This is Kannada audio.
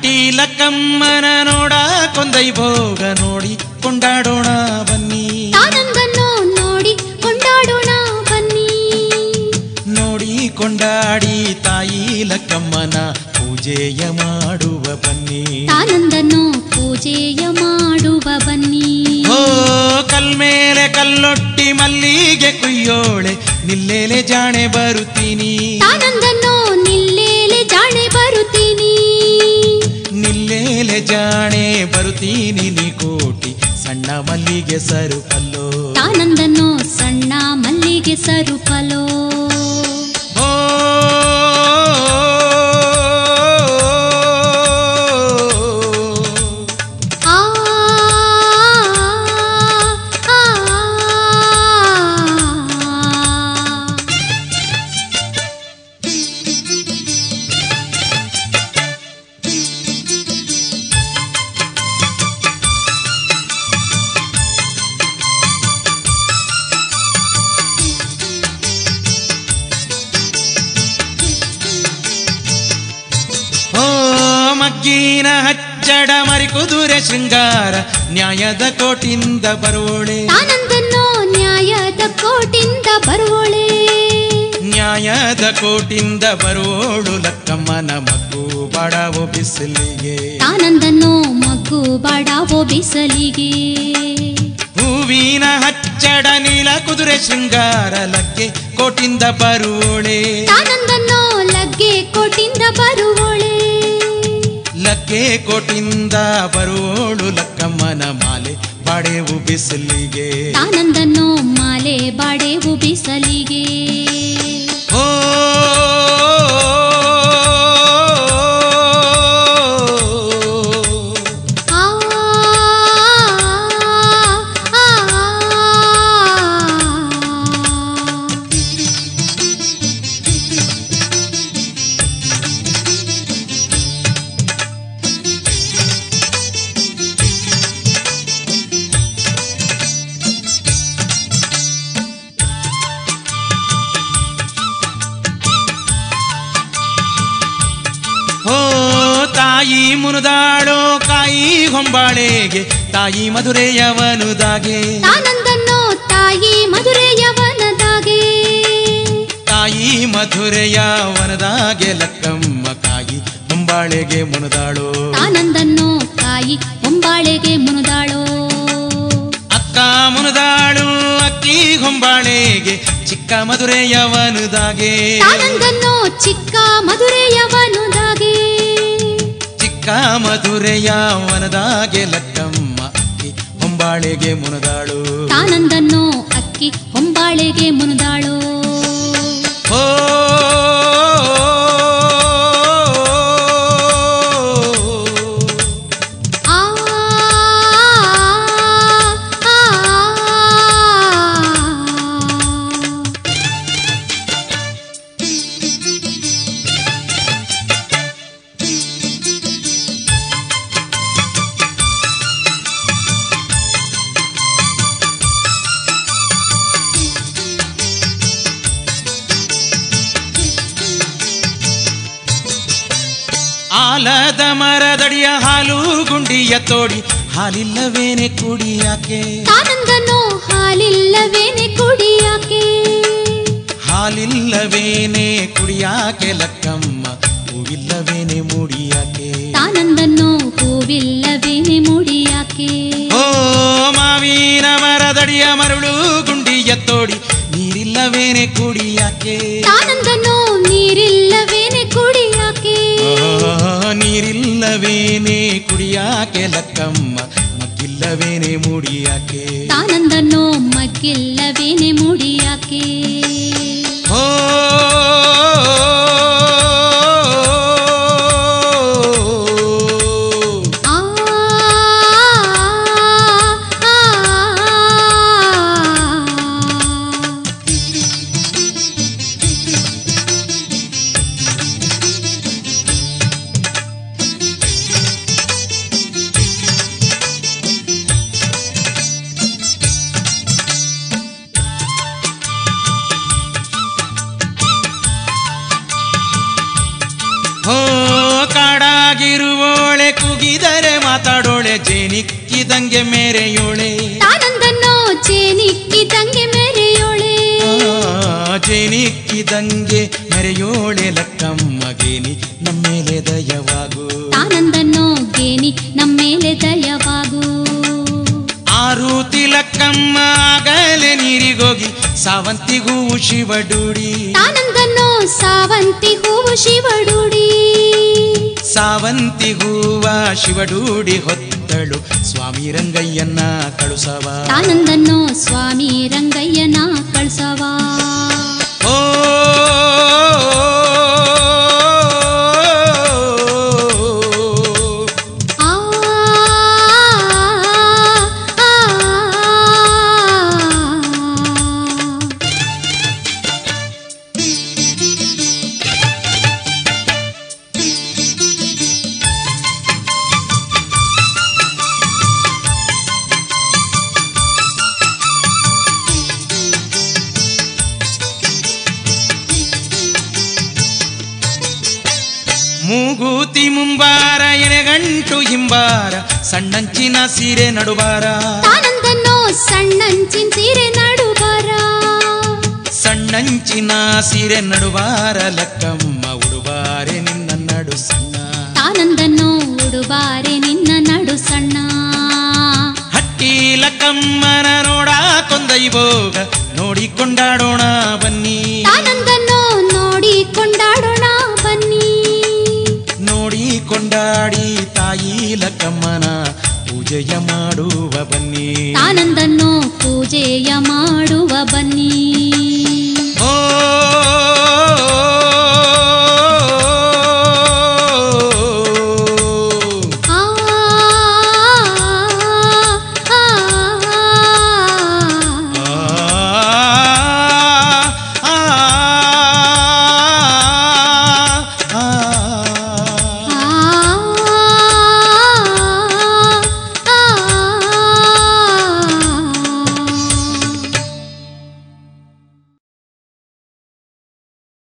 ಹಟ್ಟಿ ಲಕ್ಕಮ್ಮನ ನೋಡ ಕೊಂದೈ ಭೋಗ ನೋಡಿ ಕೊಂಡಾಡೋಣ ಬನ್ನಿ ತಾನಂದನ್ನು ನೋಡಿ ಕೊಂಡಾಡೋಣ ಬನ್ನಿ ನೋಡಿ ಕೊಂಡಾಡಿ ತಾಯಿ ಲಕ್ಕಮ್ಮನ ಪೂಜೆಯ ಮಾಡುವ ಬನ್ನಿ ತಾನಂದನ್ನು ಪೂಜೆಯ ಮಾಡುವ ಬನ್ನಿ ಓ ಕಲ್ಮೇಲೆ ಕಲ್ಲೊಟ್ಟಿ ಮಲ್ಲಿಗೆ ಕುಯ್ಯೋಳೆ ನಿಲ್ಲೇಲೆ ಜಾಣೆ ಬರುತ್ತೀನಿ ತಾನಂದನ್ನು ನಿಲ್ಲೇಲೆ ಜಾಣೆ ಬರುತ್ತೀನಿ ನಿಲ್ಲೇಲೆ ಜಾಣೆ ಬರುತ್ತೀನಿ ನೀ ಕೋಟಿ ಸಣ್ಣ ಮಲ್ಲಿಗೆ ಸರುಪಲ್ಲೋ ತಾನಂದನ್ನು ಸಣ್ಣ ಮಲ್ಲಿಗೆ ಸರುಪಲೋ ಓ ಆ ಆ, ಆ. ಓ ಮಗ್ಗಿನ ಹಚ್ಚಡ ಮರಿ ಕುದುರೆ ಶೃಂಗಾರ ನ್ಯಾಯದ ಕೋಟಿಂದ ಬರೋಳೆ ತಾನಂದನ್ನು ನ್ಯಾಯದ ಕೋಟಿಂದ ಬರುವಳೆ ನ್ಯಾಯದ ಕೋಟಿಂದ ಬರೋಳು ಲಕ್ಕಮ್ಮನ ಮಗ್ಗು ಬಾಡವೋ ಬಿಸಿಲಿಗೆ ತಾನಂದನ್ನು ಮಗ್ಗು ಬಾಡಾವೋ ಬಿಸಲಿಗೆ ಹೂವಿನ ಹಚ್ಚಡ ನೀಲ ಕುದುರೆ ಶೃಂಗಾರ ಲಕ್ಕೆ ಕೋಟಿಂದ ಬರುವೋಳೆ ತಾನಂದನ್ನು ಲಗ್ಗೆ ಕೋಟಿಂದ ಬರುವಳೆ ಲಕ್ಕೆ ಕೋಟಿಂದ ಬರುವೋಳು ಲಕ್ಕಮ್ಮನ ಮಾಲೆ ಬಾಡೆವು ಬಿಸಿಲಿಗೆ ತಾನಂದನ್ನು ಮಾಲೆ ಬಾಡೆವು ಬಿಸಲಿಗೆ ಓ ಆ ಆ, ಆ. ಓ ತಾಯಿ ಮುನುದಾಳೋ ಕಾಯಿ ಹೊಂಬಾಳೆಗೆ ತಾಯಿ ಮಧುರೆಯವನುದಾಗೆ ತಾನಂದನ್ನು ತಾಯಿ ಮಧುರೆಯವನದಾಗೆ ತಾಯಿ ಮಧುರೆಯವನದಾಗೆ ಲಕ್ಕಮ್ಮ ಕಾಯಿ ಹೊಂಬಾಳೆಗೆ ಮುನುದಾಳೋ ತಾನಂದನ್ನು ತಾಯಿ ಹೊಂಬಾಳೆಗೆ ಮುನುದಾಳೋ ಅಕ್ಕ ಮುನುದಾಳು ಅಕ್ಕಿ ಹೊಂಬಾಳೆಗೆ ಚಿಕ್ಕ ಮಧುರೆಯವನುದಾಗೆ ತಾನಂದನ್ನು ಚಿಕ್ಕ ಮಧುರೆಯವನುದಾಗೆ ಚಿಕ್ಕ ಮಧುರೆಯವನದಾಗೆ ಲಕ್ಕಮ್ಮ ಅಕ್ಕಿ ಹೊಂಬಾಳೆಗೆ ಮುನುದಾಳು ತಾನಂದನ್ನು ಅಕ್ಕಿ ಹೊಂಬಾಳೆಗೆ ಮುನುದಾಳೋ ಓ ಆ ಆ, ಆ. ಆಲದ ಮರದಡಿಯ ಹಾಲು ಗುಂಡಿಯ ತೋಡಿ ಹಾಲಿಲ್ಲವೇನೆ ಕುಡಿಯಾಕೆ ತಾನಂದನ್ನು ಹಾಲಿಲ್ಲವೇನೆ ಕುಡಿಯಾಕೆ ಹಾಲಿಲ್ಲವೇನೆ ಕುಡಿಯಾಕೆ ಲಕ್ಕಮ್ಮ ಹೂವಿಲ್ಲವೇನೆ ಮುಡಿಯಾಕೆ ತಾನಂದನ್ನು ಹೂವಿಲ್ಲವೇನೆ ಮುಡಿಯಾಕೆ ಓ ಮಾವಿನ ಮರದಡಿಯ ಮರಳು ಗುಂಡಿಯ ತೋಡಿ ನೀರಿಲ್ಲವೇನೆ ಕುಡಿಯಾಕೆ ತಾನಂದನ್ನು ನೀರಿಲ್ಲವೇನೆ ಕುಡಿಯಾಕೆ ಆ, ನೀರಿಲ್ಲವೇನೆ ಕುಡಿಯಾಕೆ ಲಕ್ಕಮ್ಮ ಮಗ್ಗಿಲ್ಲವೇನೆ ಮುಡಿಯಾಕೆ ತಾನಂದನ್ನು ಮಗ್ಗಿಲ್ಲವೇನೆ ಮುಡಿಯಾಕೆ ಓ ಆ ಆ, ಆ. ತಾನಂದನಾಗಿರುವೋಳೆ ಕುಗಿದರೆ ಮಾತಾಡೋಳೆ ಜೇನಿಕ್ಕಿದಂಗೆ ಮೇರೆಯೋಳೆ ತಾನಂದನೋ ಚೇನಿಕ್ಕಿದಂಗೆ ಮೆರೆಯೋಳೆ ಆ, ಜೇನಿಕ್ಕಿದಂಗೆ ಮೆರೆಯೋಳೆ ಲಕ್ಕಮ್ಮಗೇನಿ ನಮ್ಮೇಲೆ ದಯವಾಗು ತಾನಂದನೋ ಗೇನಿ ನಮ್ಮೇಲೆ ದಯವಾಗು ಆರುತಿ ಲಕ್ಕಮ್ಮ ಆಗಲೇ ನೀರಿಗೋಗಿ ಸಾವಂತಿಗೂ ಶಿವಡುಡಿ ತಾನಂದನೋ ಸಾವಂತಿ ಹೂವು ಶಿವಡುಡಿ ಸಾವಂತಿ ಹೂವ ಶಿವಡೂಡಿ ಹೊತ್ತಳು ಸ್ವಾಮಿ ರಂಗಯ್ಯನ ಕಳುಸವ ತಾನಂದನೋ ಸ್ವಾಮಿ ರಂಗಯ್ಯನ ಕಳ್ಸವಾ ಓ ಆ ಆ, ಆ. ಮೂಗೂತಿ ಮುಂಬಾರ ಎನೆಗಂಟು ಹಿಂಬಾರ ಸಣ್ಣಂಚಿನ ಸೀರೆ ನಡುಬಾರ ತಾನಂದನೋ ಸಣ್ಣಂಚಿನ ಸೀರೆ ನಡುಬರ ಸಣ್ಣಂಚಿನ ಸೀರೆ ನಡುಬಾರ ಲಕ್ಕಮ್ಮ ಉಡುಬಾರೆ ನಿನ್ನ ನಡು ಸಣ್ಣ ತಾನಂದನೋ ಉಡುಬಾರೆ ನಿನ್ನ ನಡು ಸಣ್ಣ ಹಟ್ಟಿ ಲಕ್ಕಮ್ಮನ ನೋಡ ಕೊಂದೈಬೋಗ ನೋಡಿ ಕೊಂಡಾಡೋಣ ಬನ್ನಿ ತಾನಂದನೋ ನೋಡಿ ಕೊಂಡಾಡೋಣ ಬನ್ನಿ ನೋಡಿ ಕೊಂಡಾಡಿ ತಾಯಿ ಲಕ್ಕಮ್ಮನ ಪೂಜೆಯ ಮಾಡುವ ಬನ್ನಿ ತಾನಂದನೋ ಪೂಜೆಯ ಮಾಡುವ ಬನ್ನಿ